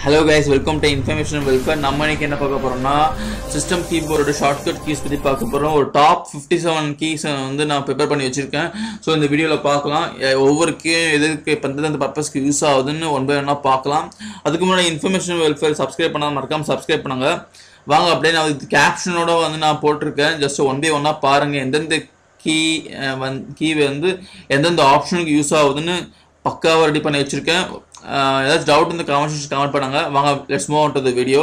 hello guys welcome to information welfare நம்ம இன்னைக்கு என்ன பார்க்க போறோம்னா சிஸ்டம் கீபோர்டோட ஷார்ட்கட் கீஸ் பற்றி பார்க்க போகிறோம் ஒரு டாப் ஃபிஃப்டி செவன் கீஸ் வந்து நான் ப்ரிப்பேர் பண்ணி வச்சிருக்கேன் ஸோ இந்த வீடியோவில் பார்க்கலாம் எ- ஒவ்வொரு கீ எதுக்கு இப்போ எந்தெந்த பர்பஸ்க்கு யூஸ் ஆகுதுன்னு ஒன் பை ஒன்னாக பார்க்கலாம் அதுக்கு முன்னாடி இன்ஃபர்மேஷன் வெல்ஃபேர் சப்ஸ்கிரைப் பண்ணால் மறக்காம சப்ஸ்கிரைப் பண்ணுங்க வாங்க அப்படியே நான் இது கேப்ஷனோட வந்து நான் போட்டிருக்கேன் ஜஸ்ட் ஒன் பை ஒன்னாக பாருங்கள் எந்தெந்த கீ வந் கீ வந்து எந்தெந்த ஆப்ஷனுக்கு யூஸ் ஆகுதுன்னு பக்காவாக ரெடி பண்ணி வச்சிருக்கேன் அஹ் ஏதாச்சும் டவுட் இந்த கமெண்ட் செக்ஷன் கமெண்ட் பண்ணுங்க வாங்க let's move to the video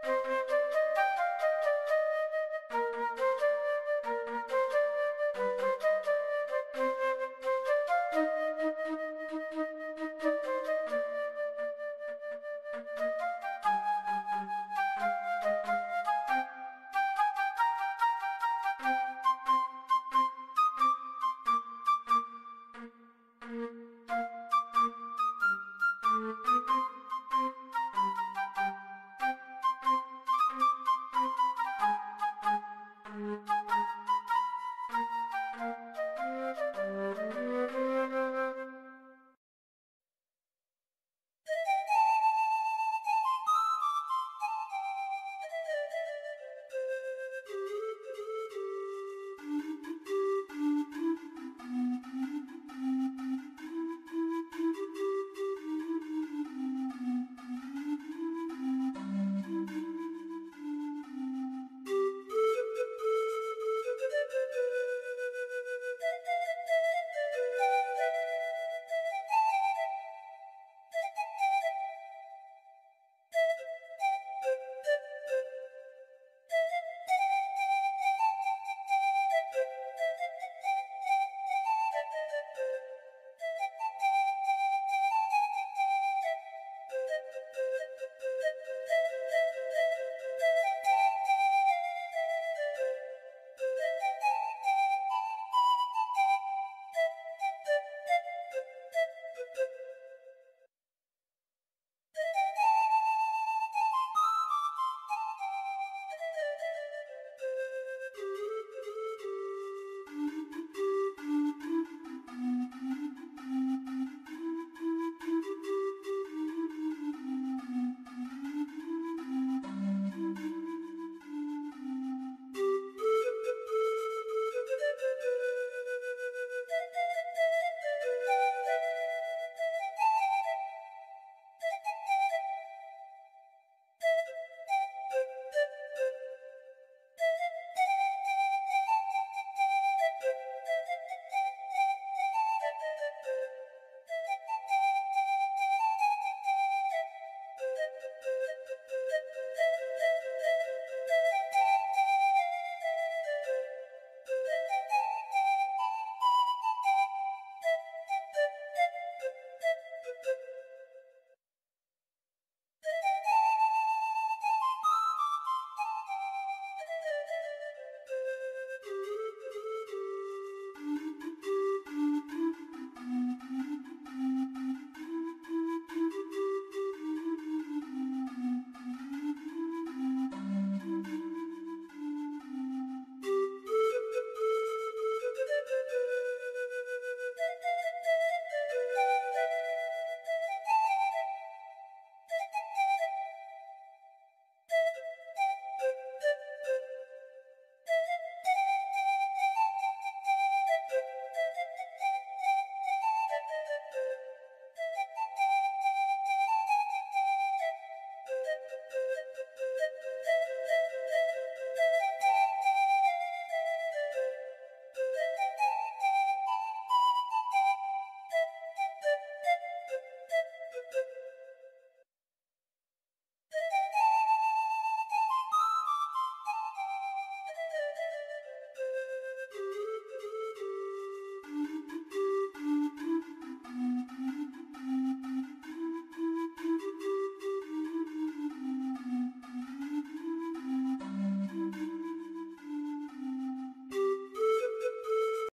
பண்ணுங்கள்